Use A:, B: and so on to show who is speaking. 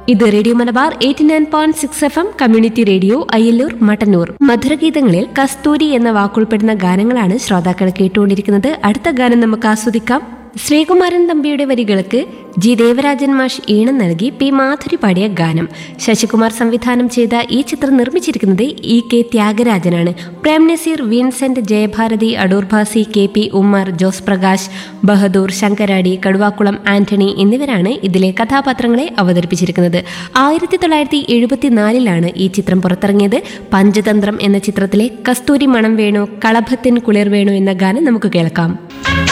A: ഇത് radio Malabar eighty nine point six F M community radio Ayyalloor Mattannur മധുരഗീതങ്ങളിൽ കസ്തൂരി എന്ന വാക്കുൾപ്പെടുന്ന ഗാനങ്ങളാണ് ശ്രോതാക്കൾ കേട്ടുകൊണ്ടിരിക്കുന്നത് അടുത്ത ഗാനം നമുക്ക് ആസ്വദിക്കാം ശ്രീകുമാരൻ തമ്പിയുടെ വരികൾക്ക് ജി ദേവരാജൻ മാഷ് ഈണം നൽകി പി മാധുരി പാടിയ ഗാനം ശശികുമാർ സംവിധാനം ചെയ്ത ഈ ചിത്രം നിർമ്മിച്ചിരിക്കുന്നത് ഇ കെ ത്യാഗരാജനാണ് പ്രേം നസീർ വിൻസെന്റ് ജയഭാരതി അടൂർ ഭാസി കെ പി ഉമ്മർ ജോസ് പ്രകാശ് ബഹദൂർ ശങ്കരാടി കടുവാക്കുളം ആന്റണി എന്നിവരാണ് ഇതിലെ കഥാപാത്രങ്ങളെ അവതരിപ്പിച്ചിരിക്കുന്നത് ആയിരത്തി തൊള്ളായിരത്തി എഴുപത്തിനാലിലാണ് ഈ ചിത്രം പുറത്തിറങ്ങിയത് പഞ്ചതന്ത്രം എന്ന ചിത്രത്തിലെ കസ്തൂരി മണം വേണു കളഭത്തിൻ കുളിർ വേണു എന്ന ഗാനം നമുക്ക് കേൾക്കാം